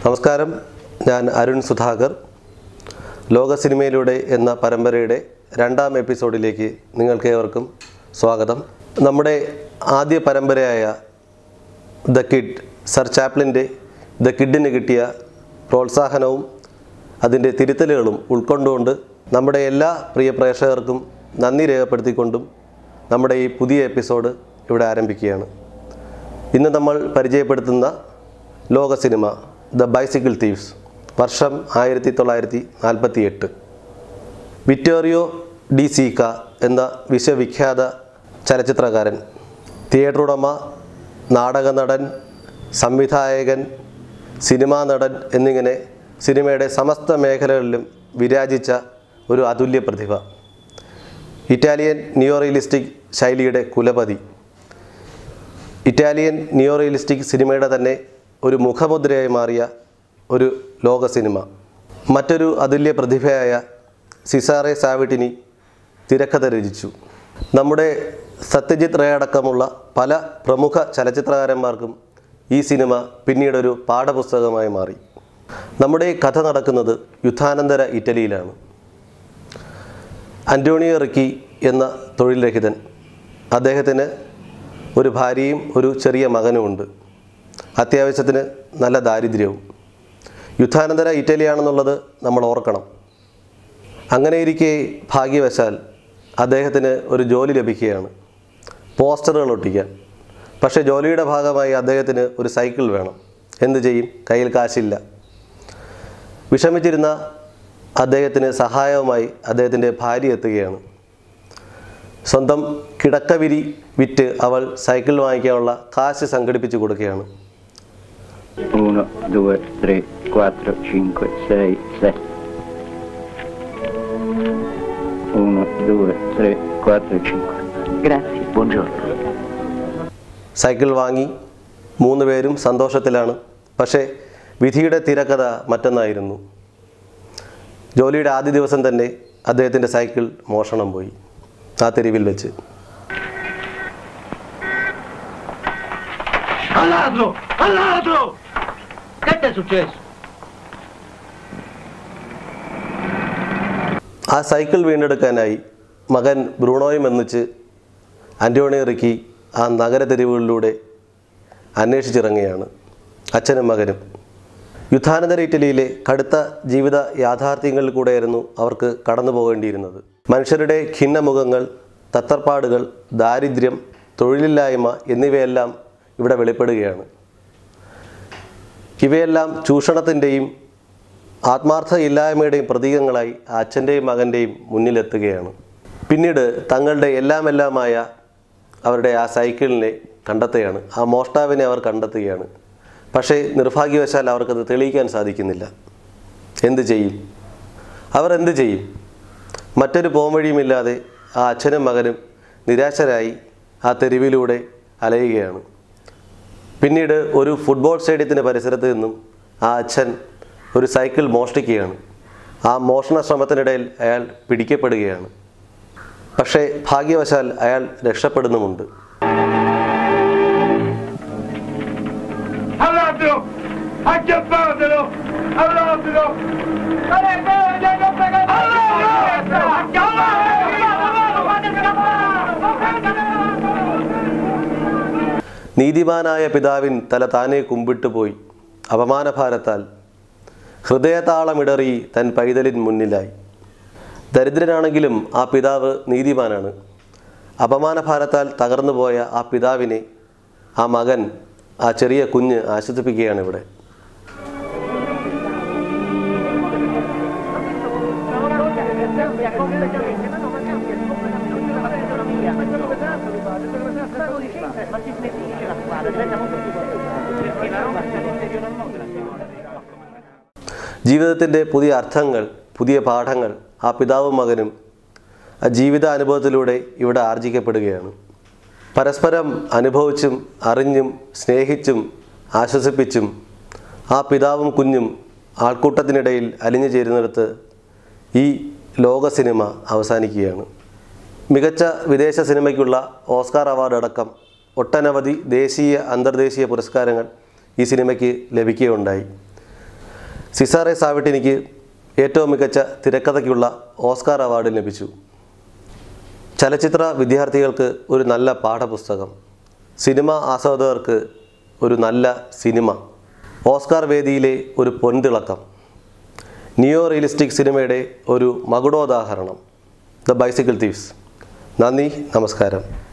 നമസ്കാരം ഞാൻ അരുൺ സുധാകർ ലോക സിനിമയിലൂടെ എന്ന പരമ്പരയുടെ രണ്ടാം എപ്പിസോഡിലേക്ക് നിങ്ങൾക്ക് ഏവർക്കും സ്വാഗതം നമ്മുടെ ആദ്യ പരമ്പരയായ ദ കിഡ് സർ ചാപ്ലിൻ്റെ ദ കിഡിന് കിട്ടിയ പ്രോത്സാഹനവും അതിൻ്റെ തിരുത്തലുകളും ഉൾക്കൊണ്ടുകൊണ്ട് നമ്മുടെ എല്ലാ പ്രിയ പ്രേക്ഷകർക്കും നന്ദി രേഖപ്പെടുത്തിക്കൊണ്ടും നമ്മുടെ ഈ പുതിയ എപ്പിസോഡ് ഇവിടെ ആരംഭിക്കുകയാണ് ഇന്ന് നമ്മൾ പരിചയപ്പെടുത്തുന്ന ലോക സിനിമ ദ ബൈസിക്കിൾ തീവ്സ് വർഷം ആയിരത്തി തൊള്ളായിരത്തി നാൽപ്പത്തി എട്ട് വിറ്റോറിയോ ഡി സീക്ക എന്ന വിശ്വവിഖ്യാത ചലച്ചിത്രകാരൻ തിയേറ്റർ ഉടമ നാടക നടൻ സംവിധായകൻ സിനിമാ നടൻ എന്നിങ്ങനെ സിനിമയുടെ സമസ്ത മേഖലകളിലും വിരാജിച്ച ഒരു അതുല്യ പ്രതിഭ ഇറ്റാലിയൻ നിയോ റിയലിസ്റ്റിക് ശൈലിയുടെ കുലപതി ഇറ്റാലിയൻ നിയോ റിയലിസ്റ്റിക് സിനിമയുടെ തന്നെ ഒരു മുഖമുദ്രയായി മാറിയ ഒരു ലോക സിനിമ മറ്റൊരു അതുല്യ പ്രതിഭയായ സിസാറെ സാവിട്ടിനി തിരക്കഥ രചിച്ചു നമ്മുടെ സത്യജിത് റേ അടക്കമുള്ള പല പ്രമുഖ ചലച്ചിത്രകാരന്മാർക്കും ഈ സിനിമ പിന്നീടൊരു പാഠപുസ്തകമായി മാറി നമ്മുടെ ഈ കഥ നടക്കുന്നത് യുദ്ധാനന്തര ഇറ്റലിയിലാണ് അന്റോണിയോ റിക്കി എന്ന തൊഴിൽ രഹിതൻ അദ്ദേഹത്തിന് ഒരു ഭാര്യയും ഒരു ചെറിയ മകനുമുണ്ട് അത്യാവശ്യത്തിന് നല്ല ദാരിദ്ര്യവും യുദ്ധാനന്തര ഇറ്റലിയാണെന്നുള്ളത് നമ്മൾ ഓർക്കണം അങ്ങനെ ഇരിക്കെ ഭാഗ്യവശാൽ അദ്ദേഹത്തിന് ഒരു ജോലി ലഭിക്കുകയാണ് പോസ്റ്ററുകൾ ഒട്ടിക്കാൻ പക്ഷേ ജോലിയുടെ ഭാഗമായി അദ്ദേഹത്തിന് ഒരു സൈക്കിൾ വേണം എന്ത് ചെയ്യും കയ്യിൽ കാശില്ല വിഷമിച്ചിരുന്ന അദ്ദേഹത്തിന് സഹായവുമായി അദ്ദേഹത്തിൻ്റെ ഭാര്യ എത്തുകയാണ് സ്വന്തം കിടക്കവിരി വിറ്റ് അവൾ സൈക്കിൾ വാങ്ങിക്കാനുള്ള കാശ് സംഘടിപ്പിച്ചു കൊടുക്കുകയാണ് 1, 2, 3, 4, 5, 6, 7. 1, 2, 3, 4, 5. Grazie, buongiorno. സൈക്കിൾ വാങ്ങി മൂന്ന് പേരും സന്തോഷത്തിലാണ് പക്ഷേ വിധിയുടെ തിരക്കഥ മറ്റൊന്നായിരുന്നു ജോലിയുടെ ആദ്യ ദിവസം തന്നെ അദ്ദേഹത്തിൻ്റെ സൈക്കിൾ മോഷണം പോയി ആ തെരുവിൽ വെച്ച് Al ladro! Al ladro! Che ti è successo? ആ സൈക്കിൾ വീണ്ടെടുക്കാനായി മകൻ ബ്രൂണോയും ഒന്നിച്ച് ആൻ്റോണിയോ റിക്കി ആ നഗര തെരുവുകളിലൂടെ അന്വേഷിച്ചിറങ്ങുകയാണ് അച്ഛനും മകനും യുദ്ധാനന്തര ഇറ്റലിയിലെ കടുത്ത ജീവിത യാഥാർത്ഥ്യങ്ങളിൽ കൂടെയായിരുന്നു അവർക്ക് കടന്നു പോകേണ്ടിയിരുന്നത് മനുഷ്യരുടെ ഖിന്നമുഖങ്ങൾ തത്തർപ്പാടുകൾ ദാരിദ്ര്യം തൊഴിലില്ലായ്മ എന്നിവയെല്ലാം ഇവിടെ വെളിപ്പെടുകയാണ് ഇവയെല്ലാം ചൂഷണത്തിൻ്റെയും ആത്മാർത്ഥയില്ലായ്മയുടെയും പ്രതീകങ്ങളായി ആ അച്ഛൻ്റെയും മകൻ്റെയും മുന്നിലെത്തുകയാണ് പിന്നീട് തങ്ങളുടെ എല്ലാം എല്ലാമായ അവരുടെ ആ സൈക്കിളിനെ കണ്ടെത്തുകയാണ് ആ മോഷ്ടാവിനെ അവർ കണ്ടെത്തുകയാണ് പക്ഷേ നിർഭാഗ്യവശാൽ അവർക്കത് തെളിയിക്കാൻ സാധിക്കുന്നില്ല എന്ത് ചെയ്യും അവർ എന്ത് ചെയ്യും മറ്റൊരു പോംവഴിയുമില്ലാതെ ആ അച്ഛനും മകനും നിരാശരായി ആ തെരുവിലൂടെ അലയുകയാണ് പിന്നീട് ഒരു ഫുട്ബോൾ സ്റ്റേഡിയത്തിൻ്റെ പരിസരത്ത് നിന്നും ആ അച്ഛൻ ഒരു സൈക്കിൾ മോഷ്ടിക്കുകയാണ് ആ മോഷണ ശ്രമത്തിനിടയിൽ അയാൾ പിടിക്കപ്പെടുകയാണ് പക്ഷേ ഭാഗ്യവശാൽ അയാൾ രക്ഷപ്പെടുന്നുമുണ്ട് Al ladro! Acchiappatelo! Al ladro! Non è vero, gli hanno fregato! Al ladro! നീതിമാനായ പിതാവിൻ തല താനെ കുമ്പിട്ട് പോയി അപമാനഭാരത്താൽ ഹൃദയതാളമിടറി തൻ പൈതലിൻ മുന്നിലായി ദരിദ്രനാണെങ്കിലും ആ പിതാവ് നീതിമാനാണ് അപമാനഭാരത്താൽ തകർന്നു പോയ ആ പിതാവിനെ ആ മകൻ ആ ചെറിയ കുഞ്ഞ് ആശ്വസിപ്പിക്കുകയാണ് ഇവിടെ ജീവിതത്തിൻ്റെ പുതിയ അർത്ഥങ്ങൾ പുതിയ പാഠങ്ങൾ ആ പിതാവും മകനും ആ ജീവിത അനുഭവത്തിലൂടെ ഇവിടെ ആർജിക്കപ്പെടുകയാണ് പരസ്പരം അനുഭവിച്ചും അറിഞ്ഞും സ്നേഹിച്ചും ആശ്വസിപ്പിച്ചും ആ പിതാവും കുഞ്ഞും ആൾക്കൂട്ടത്തിനിടയിൽ അലിഞ്ഞു ചേരുന്നിടത്ത് ഈ ലോക സിനിമ അവസാനിക്കുകയാണ് മികച്ച വിദേശ സിനിമയ്ക്കുള്ള ഓസ്കാർ അവാർഡ് അടക്കം ഒട്ടനവധി ദേശീയ അന്തർദേശീയ പുരസ്കാരങ്ങൾ ഈ സിനിമയ്ക്ക് ലഭിക്കുകയുണ്ടായി സിസാറെ സാവിട്ടിനിക്ക് ഏറ്റവും മികച്ച തിരക്കഥയ്ക്കുള്ള ഓസ്കാർ അവാർഡ് ലഭിച്ചു ചലച്ചിത്ര വിദ്യാർത്ഥികൾക്ക് ഒരു നല്ല പാഠപുസ്തകം സിനിമ ആസ്വാദകർക്ക് ഒരു നല്ല സിനിമ ഓസ്കാർ വേദിയിലെ ഒരു പൊൻതിളക്കം നിയോ റിയലിസ്റ്റിക് സിനിമയുടെ ഒരു മകുടോദാഹരണം ദ ബൈസിക്കിൾ തീവ്സ് നന്ദി നമസ്കാരം